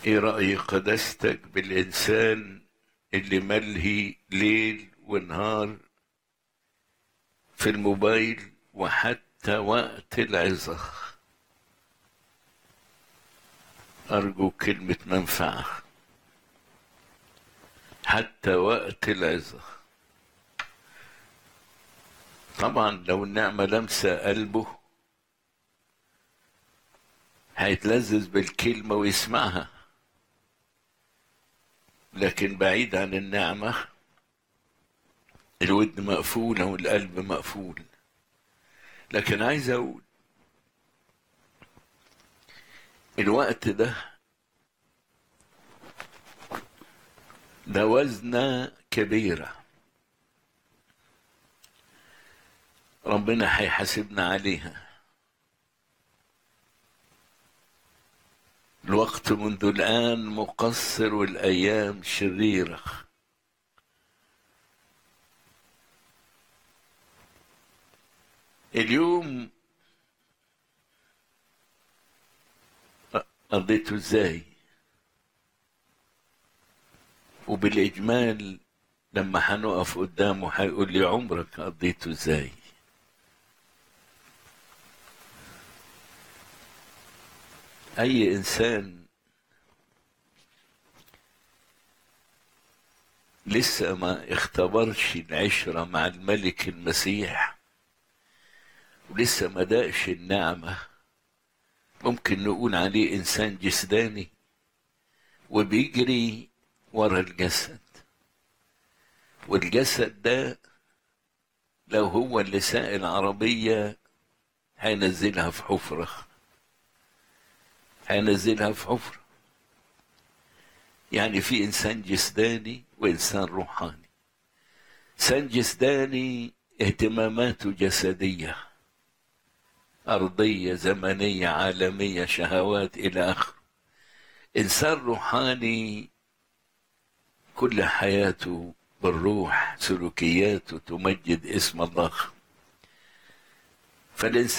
ايه رأي قداستك بالإنسان اللي ملهي ليل ونهار في الموبايل وحتى وقت العظة أرجو كلمة منفعة حتى وقت العظة طبعا لو النعمة لمسة قلبه هيتلذذ بالكلمة ويسمعها لكن بعيد عن النعمة الودن مقفولة والقلب مقفول لكن عايز أقول الوقت ده ده وزنة كبيرة ربنا هيحاسبنا عليها الوقت منذ الآن مقصر والأيام شريرة اليوم قضيته ازاي وبالإجمال لما هنقف قدامه هيقول لي عمرك قضيته ازاي أي إنسان لسه ما اختبرش العشرة مع الملك المسيح ولسه ما داقش النعمة ممكن نقول عليه إنسان جسداني وبيجري ورا الجسد والجسد ده لو هو اللي ساق العربية هينزلها في حفرة هينزلها في حفرة يعني في إنسان جسداني وإنسان روحاني إنسان جسداني اهتماماته جسدية أرضية زمنية عالمية شهوات إلى آخره إنسان روحاني كل حياته بالروح سلوكياته تمجد اسم الله فالإنسان